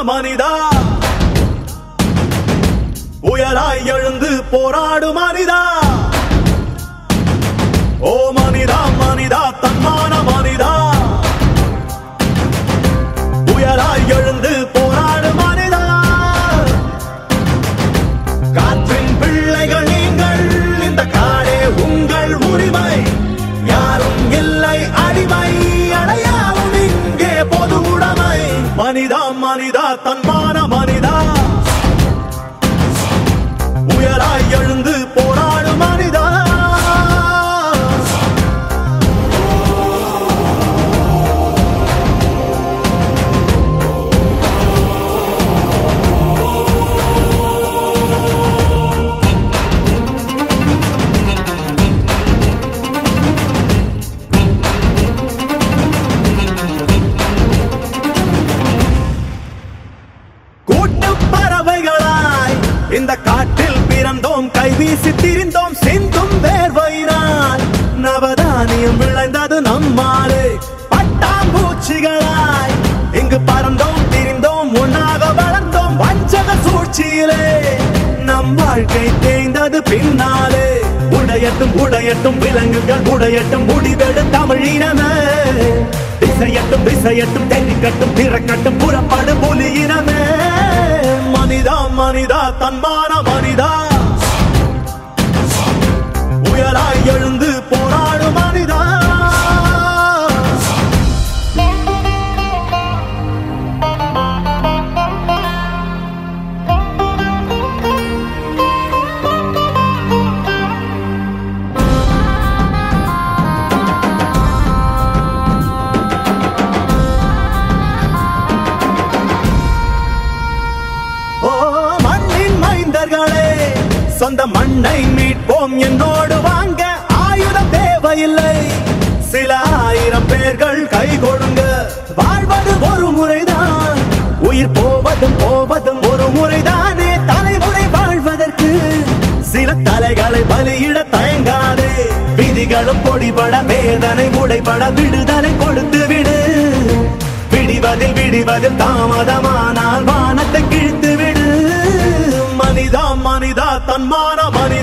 மனிதா உயராய் எழுந்து போராடு மனிதா ஓ மனிதா மனிதா தன்மான மனிதா உயராய் எழுந்து போராடு மனிதா காற்றின் பிள்ளைகள் நீங்கள் இந்த காடே உங்கள் உரிமை யாரும் இல்லை அடிமை அடையாவும் இங்கே பொது உடைமை மனிதா மனிதா தன்மான மனிதா உயராய் எழுந்து போராடு மனிதா கூட்டு பறவைகளாய் இந்த காட்டில் பிறந்தோம் கைவீசி திரிந்தோம் சிந்தும் வேர்வையினால் நவதானியம் விளைந்தது நம்மாலே பட்டாம்பூச்சிகளாய் இங்கு பறந்தோம் திரிந்தோம் ஒன்னாக வளர்ந்தோம் வஞ்சக சூழ்ச்சியிலே நம் வாழ்க்கை தேய்ந்தது பின்னாலே உடையட்டும் உடையட்டும் விலங்குகள் உடையட்டும் முடிவெடு தமிழினமே திசையட்டும் திசையட்டும் தென்னிக்கட்டும் திறக்கட்டும் புறப்படு புலியினமே மனிதா மனிதா தன்மான மனிதா உயராய் எழுந்து போராடு மனிதா ஓ மண்ணின் மைந்தர்களே சொந்த மண்ணை மீட்போம் என்னோடு வாங்க ஆயுதம் தேவையில்லை சில ஆயிரம் பேர்கள் கை கொடுங்க வாழ்வது ஒரு முறைதான் உயிர் போவதும் போவதும் ஒரு முறைதானே தலைமுறை வாழ்வதற்கு சில தலைகளை பலியிட தயங்காதே விதிகளும் பொடிபட வேதனை முடைபட விடுதலை கொடுத்து விடு விடிவதில் விடிவதில் தாமதமானால் வானத்தை கிழித்து விடு மனிதா மனிதா தன்மான மனிதா